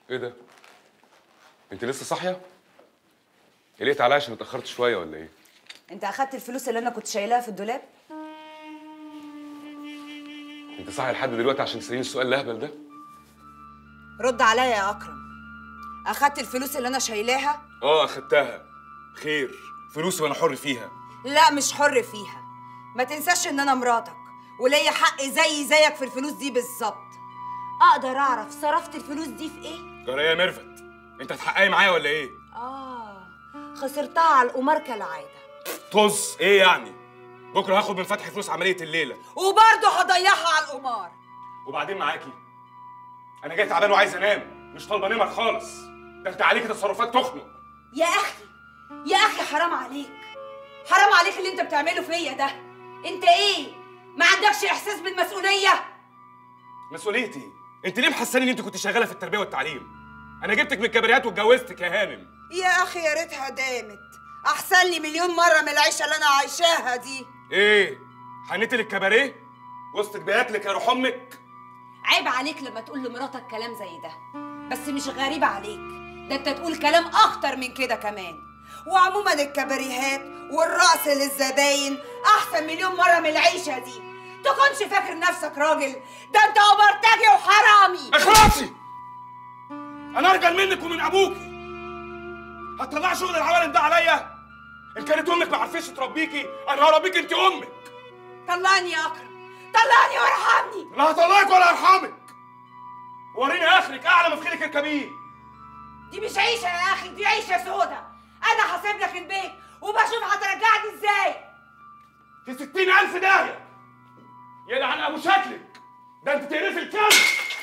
ايه ده؟ انت لسه صاحيه؟ قلقت عليا عشان اتاخرت شويه ولا ايه؟ انت اخدت الفلوس اللي انا كنت شايلاها في الدولاب انت صاحيه لحد دلوقتي عشان تساليني السؤال الاهبل ده؟ رد عليا يا اكرم اخدت الفلوس اللي انا شايلاها اه اخدتها خير فلوسي وانا حر فيها لا مش حر فيها ما تنساش ان انا مراتك وليا حق زي زيك في الفلوس دي بالظبط اقدر اعرف صرفت الفلوس دي في ايه جرى يا ميرفت انت هتحققي معايا ولا ايه؟ اه خسرتها على القمار كالعاده طز ايه يعني؟ بكره هاخد من فتحي فلوس عمليه الليله وبرضه هضيعها على القمار وبعدين معاكي انا جاي تعبان وعايز انام مش طالبه نمر خالص ده انت عليكي تصرفات تخنق يا اخي يا اخي حرام عليك حرام عليك اللي انت بتعمله فيا ده انت ايه ما عندكش احساس بالمسؤوليه مسؤوليتي انت ليه محساني ان انت كنت شغاله في التربيه والتعليم انا جبتك من الكباريات واتجوزتك يا هانم يا اخي يا ريتها دامت احسن لي مليون مره من العيشه اللي انا عايشاها دي ايه حنيتي للكباريه وسطك بياكلك يا روح امك عيب عليك لما تقول لمراتك كلام زي ده بس مش غريب عليك ده انت تقول كلام اخطر من كده كمان وعموما الكباريهات والرقص للزباين احسن مليون مره من العيشه دي تكونش فاكر نفسك راجل ده انت اوبرتاجي وحرامي اخلصي انا ارجل منك ومن ابوكي هتطلعي شغل العوالم ده عليا ان كانت امك ما عرفتش تربيكي انا هربيك انت امك طلعني يا اكرم طلعني وارحمني لا هطلعك ولا ارحمك وريني اخرك اعلى ما في خيلك الكبير دي مش عيشه يا اخي دي عيشه سودا انا هسيب لك البيت وبشوف هترجعني ازاي في ستين ألف داهية يلعن أبو شكلك ده أنت تقرفي الكلب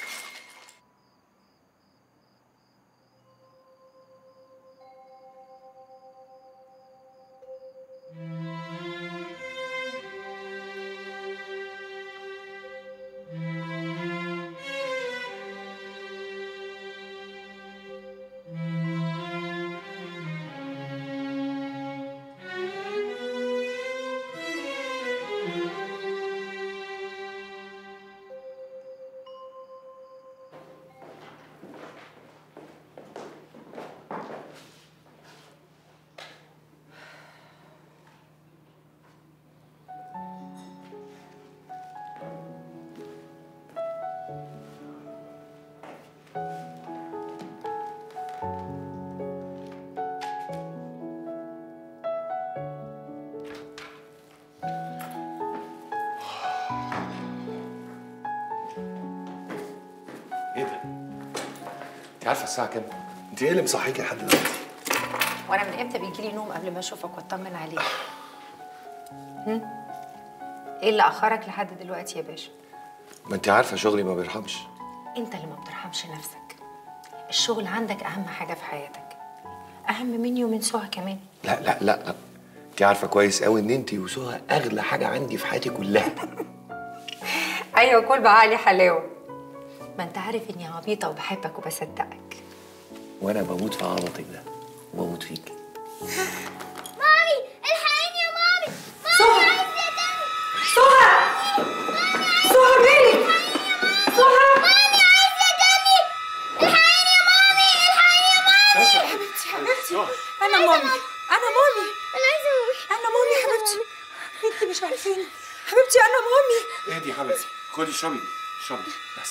ايه ده؟ انت عارفه الساعة كام؟ انت ايه اللي مصحيكي لحد دلوقتي؟ وانا من امتى بيجي لي نوم قبل ما اشوفك واطمن عليك هم؟ ايه اللي اخرك لحد دلوقتي يا باشا ما انت عارفة شغلي ما بيرحمش انت اللي ما بترحمش نفسك الشغل عندك اهم حاجه في حياتك اهم مني ومن سهى كمان لا لا لا انت عارفة كويس قوي ان انت وسهى اغلى حاجة عندي في حياتي كلها ايوه كل بعقلي حلاوه ما انت عارف اني عبيطه وبحبك وبصدقك وانا بموت في عبطك ده وبموت فيك مامي الحقيني يا مامي سهى سهى سهى مالك سهى مامي عايزة دمي الحقيني يا مامي الحقيني يا مامي بس حبيبتي حبيبتي انا مامي انا مامي انا عايزة مامي انا مامي حبيبتي انت مش عارفين حبيبتي انا مامي اهدي يا حبيبتي خدي اشربي اشربي بس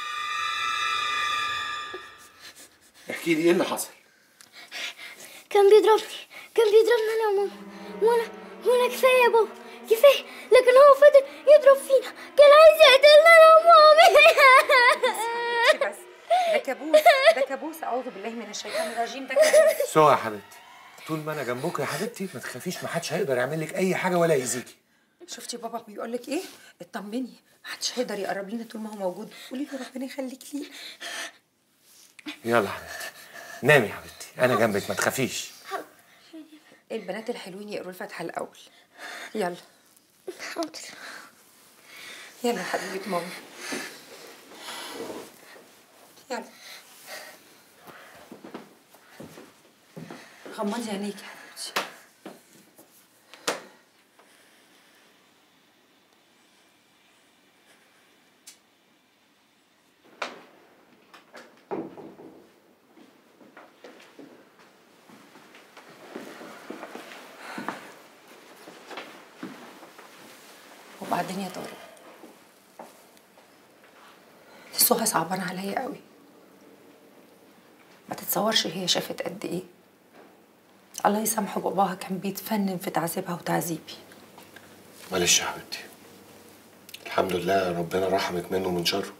احكي لي ايه اللي حصل؟ كان بيضربني كان بيضربني انا وماما وانا وانا كفايه يا بابا كفايه لكن هو فضل يضرب فينا كان عايز يقتلنا انا ومامي بس ده كابوس ده كابوس اعوذ بالله من الشيطان الرجيم ده كابوس سهى يا حبيبتي طول ما انا جنبك يا حبيبتي ما تخافيش ما حدش هيقدر يعمل لك اي حاجة ولا يأذيكي شفتي بابا بيقول لك ايه اطمني محدش هيقدر يقرب لنا طول ما هو موجود قولي له ربنا يخليك لي يلا حبيبتي نامي يا حبيبتي انا جنبك ما تخافيش البنات الحلوين يقروا الفاتحه الاول يلا حاضر يلا يا حبيبه ماما يلا غمضي عينيك يا حبيبتي وبعدين يا طارق سهى صعبانة عليا قوي ما تتصورش هي شافت قد ايه الله يسامحه باباها كان بيتفنن في تعذيبها وتعذيبي معلش يا حبيبتي الحمد لله ربنا رحمك منه ومن شره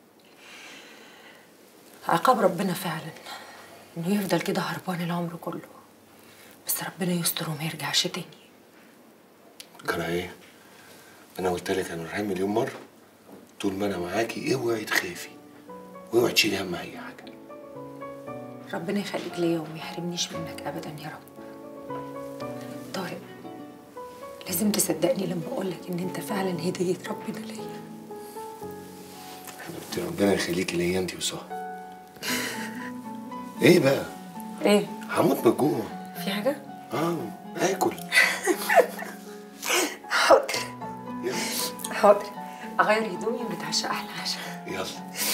عقاب ربنا فعلا انه يفضل كده هربان العمر كله بس ربنا يستر وما يرجعش تاني كان ايه انا قلت لك يا نورهان مليون مره طول ما انا معاكي اوعي تخافي واوعي تشيلي هم اي حاجه ربنا يخليك ليا وما يحرمنيش منك ابدا يا رب طارق لازم تصدقني لما اقولك ان انت فعلا هديه ربنا ليا حبيبتي ربنا يخليكي ليا انت وسهى ايه بقى ايه هموت من الجوع في حاجه اه اكل حاضر يلا حاضر اغير هدومي ونتعشى احلى عشاء يلا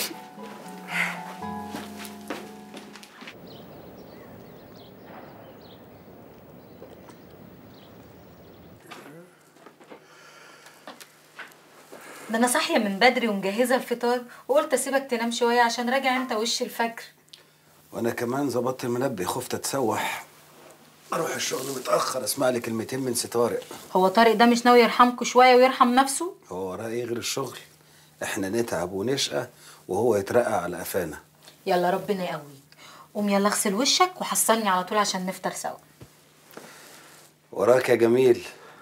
ده انا صاحيه من بدري ومجهزه الفطار وقلت اسيبك تنام شويه عشان راجع انت وش الفجر وانا كمان ظبطت المنبه خفت اتسوح اروح الشغل متاخر اسمع لي كلمتين من سي طارق هو طارق ده مش ناوي يرحمكوا شويه ويرحم نفسه هو وراه ايه غير الشغل احنا نتعب ونشقى وهو يترقى على قفانا يلا ربنا يقويك قوم يلا اغسل وشك وحصلني على طول عشان نفطر سوا وراك يا جميل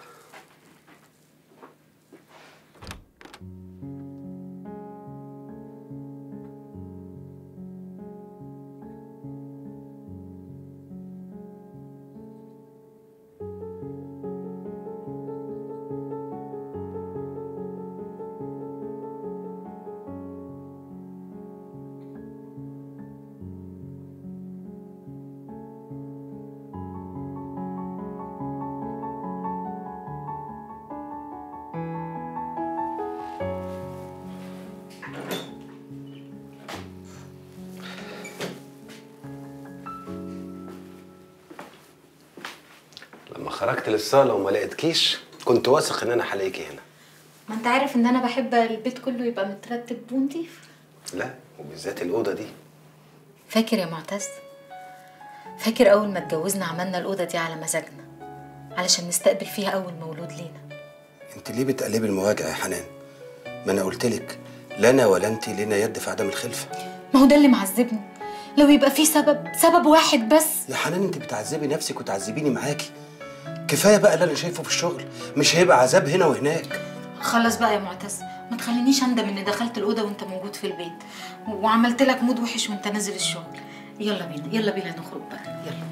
لما خرجت للصاله وما لقيتكيش كنت واثق ان انا هلاقيكي هنا ما انت عارف ان انا بحب البيت كله يبقى مترتب ونضيف لا وبالذات الاوضه دي فاكر يا معتز فاكر اول ما اتجوزنا عملنا الاوضه دي على مزاجنا علشان نستقبل فيها اول مولود لينا انت ليه بتقلبي المواجع يا حنان ما انا قلت لك لا انا ولا انت لنا يد في عدم الخلفه ما هو ده اللي معذبني لو يبقى في سبب سبب واحد بس يا حنان انت بتعذبي نفسك وتعذبيني معاكي كفايه بقى اللي انا شايفه في الشغل مش هيبقى عذاب هنا وهناك خلص بقى يا معتز ما تخلينيش اندم اني دخلت الاوضه وانت موجود في البيت و- وعملت لك مود وحش وانت نازل الشغل يلا بينا يلا بينا نخرج بقى يلا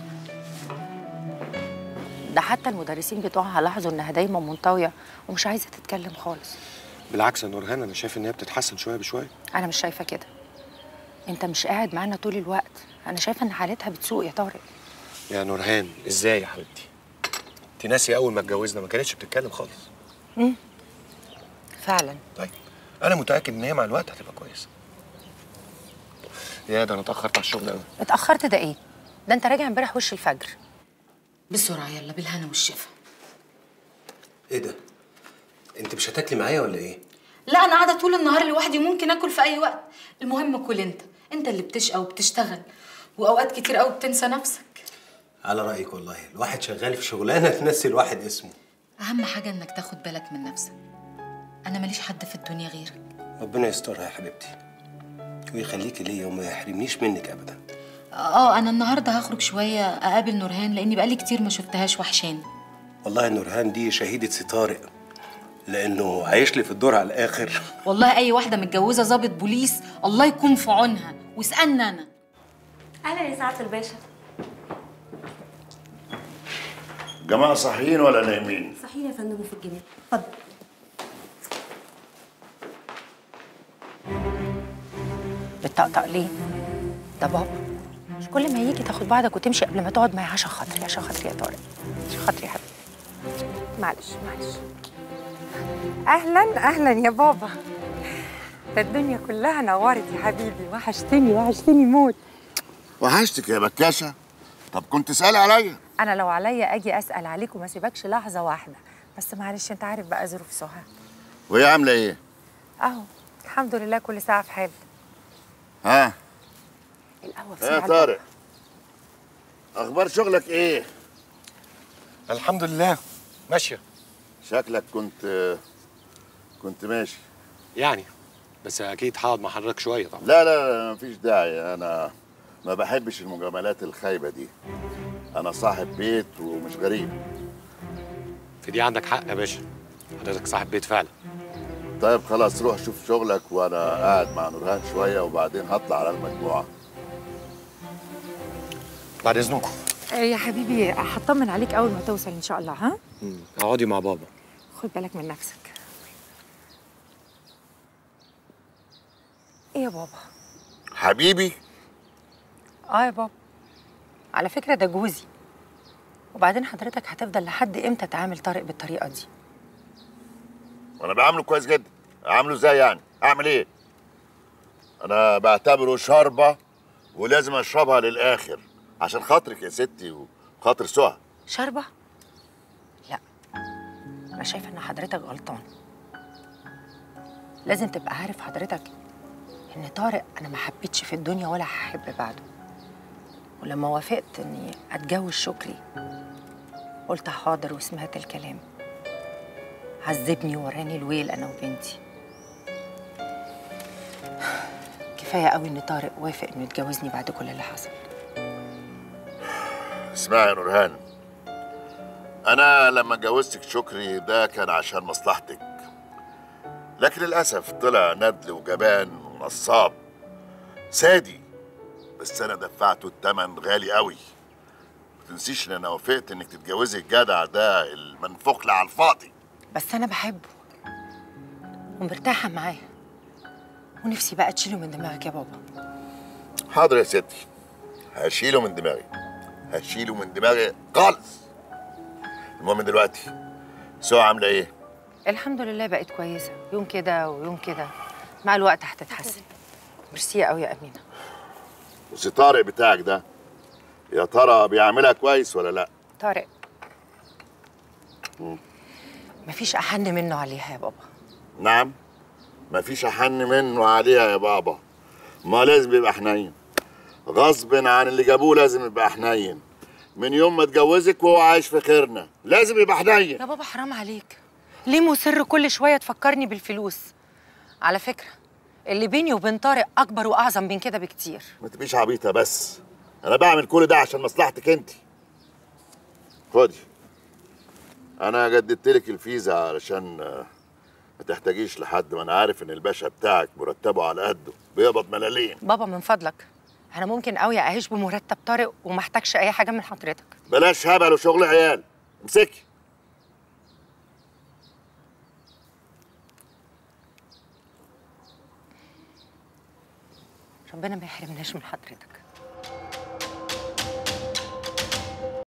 ده حتى المدرسين بتوعها لاحظوا انها دايما منطويه ومش عايزه تتكلم خالص بالعكس يا نورهان انا شايف ان هي بتتحسن شويه بشويه انا مش شايفه كده انت مش قاعد معانا طول الوقت انا شايفه ان حالتها بتسوء يا طارق يا نورهان ازاي يا حبيبتي انت ناسي اول ما اتجوزنا ما كانتش بتتكلم خالص فعلا طيب انا متاكد ان هي مع الوقت هتبقى كويسه يا ده انا اتاخرت على الشغل قوي اتاخرت ده ايه ده انت راجع امبارح وش الفجر بسرعه يلا بالهنا والشفا ايه ده انت مش هتاكلي معايا ولا ايه لا انا قاعده طول النهار لوحدي ممكن اكل في اي وقت المهم كل انت انت اللي بتشقى وبتشتغل واوقات كتير قوي بتنسى نفسك على رايك والله الواحد شغال في شغلانه تنسي الواحد اسمه اهم حاجه انك تاخد بالك من نفسك انا ماليش حد في الدنيا غيرك ربنا يسترها يا حبيبتي ويخليكي ليا وما يحرمنيش منك ابدا اه انا النهارده هخرج شويه اقابل نورهان لاني بقالي كتير ما شفتهاش وحشاني والله نورهان دي شهيده سي طارق لانه عايش لي في الدور على الاخر والله اي واحده متجوزه ضابط بوليس الله يكون في عونها واسالني انا اهلا يا سعاده الباشا جماعة صاحيين ولا نايمين؟ صحيح يا فندم في الجنينه اتفضل بتطقطق ليه ده بابا مش كل ما يجي تاخد بعضك وتمشي قبل ما تقعد معايا عشان خاطري عشان خاطري يا طارق عشان خاطري يا حبيبي معلش معلش اهلا اهلا يا بابا ده الدنيا كلها نورت يا حبيبي وحشتني وحشتني موت وحشتك يا بكاشة طب كنت سألي عليا انا لو عليا اجي اسال عليك وما سيبكش لحظه واحده بس معلش انت عارف بقى ظروف سهى وهي عامله ايه اهو الحمد لله كل ساعه في حال ها القهوه يا بسرعه طارق اخبار شغلك ايه الحمد لله ماشيه شكلك كنت كنت ماشي يعني بس اكيد هقعد مع حضرتك شويه طبعا لا لا لا مفيش داعي انا ما بحبش المجاملات الخايبه دي انا صاحب بيت ومش غريب في دي عندك حق يا باشا حضرتك صاحب بيت فعلا طيب خلاص روح شوف شغلك وانا قاعد مع نورهان شويه وبعدين هطلع على المجموعه بعد اذنكم آه، يا حبيبي هطمن عليك اول ما توصل ان شاء الله ها اقعدي مع بابا خد بالك من نفسك ايه يا بابا حبيبي اه يا بابا على فكره ده جوزي وبعدين حضرتك هتفضل لحد امتى تعامل طارق بالطريقه دي وانا بعامله كويس جدا اعامله ازاي يعني اعمل ايه انا بعتبره شاربه ولازم اشربها للاخر عشان خاطرك يا ستي وخاطر سهى شاربه لا انا شايفه ان حضرتك غلطان لازم تبقى عارف حضرتك ان طارق انا ما حبيتش في الدنيا ولا هحب بعده ولما وافقت اني اتجوز شكري قلت حاضر وسمعت الكلام عذبني ووراني الويل انا وبنتي كفايه قوي ان طارق وافق انه يتجوزني بعد كل اللي حصل اسمعي يا نورهان انا لما جوزتك شكري ده كان عشان مصلحتك لكن للاسف طلع ندل وجبان ونصاب سادي بس انا دفعته الثمن غالي قوي ما تنسيش ان انا وافقت انك تتجوزي الجدع ده المنفوخ على الفاضي بس انا بحبه ومرتاحه معاه ونفسي بقى تشيله من دماغك يا بابا حاضر يا ستي هشيله من دماغي هشيله من دماغي خالص المهم دلوقتي سوى عامله ايه الحمد لله بقت كويسه يوم كده ويوم كده مع الوقت هتتحسن ميرسي قوي يا امينه وسي طارق بتاعك ده يا ترى بيعملها كويس ولا لا طارق مفيش احن منه عليها يا بابا نعم مفيش احن منه عليها يا بابا ما لازم يبقى حنين غصب عن اللي جابوه لازم يبقى حنين من يوم ما اتجوزك وهو عايش في خيرنا لازم يبقى حنين يا بابا حرام عليك ليه مصر كل شويه تفكرني بالفلوس على فكره اللي بيني وبين طارق اكبر واعظم من كده بكتير ما تبقيش عبيطه بس انا بعمل كل ده عشان مصلحتك انت خدي انا جددت لك الفيزا علشان آه، ما تحتاجيش لحد ما انا عارف ان الباشا بتاعك مرتبه على قده بيقبض ملالين بابا من فضلك انا ممكن قوي اعيش بمرتب طارق وما احتاجش اي حاجه من حضرتك بلاش هبل وشغل عيال امسكي ربنا ما يحرمناش من حضرتك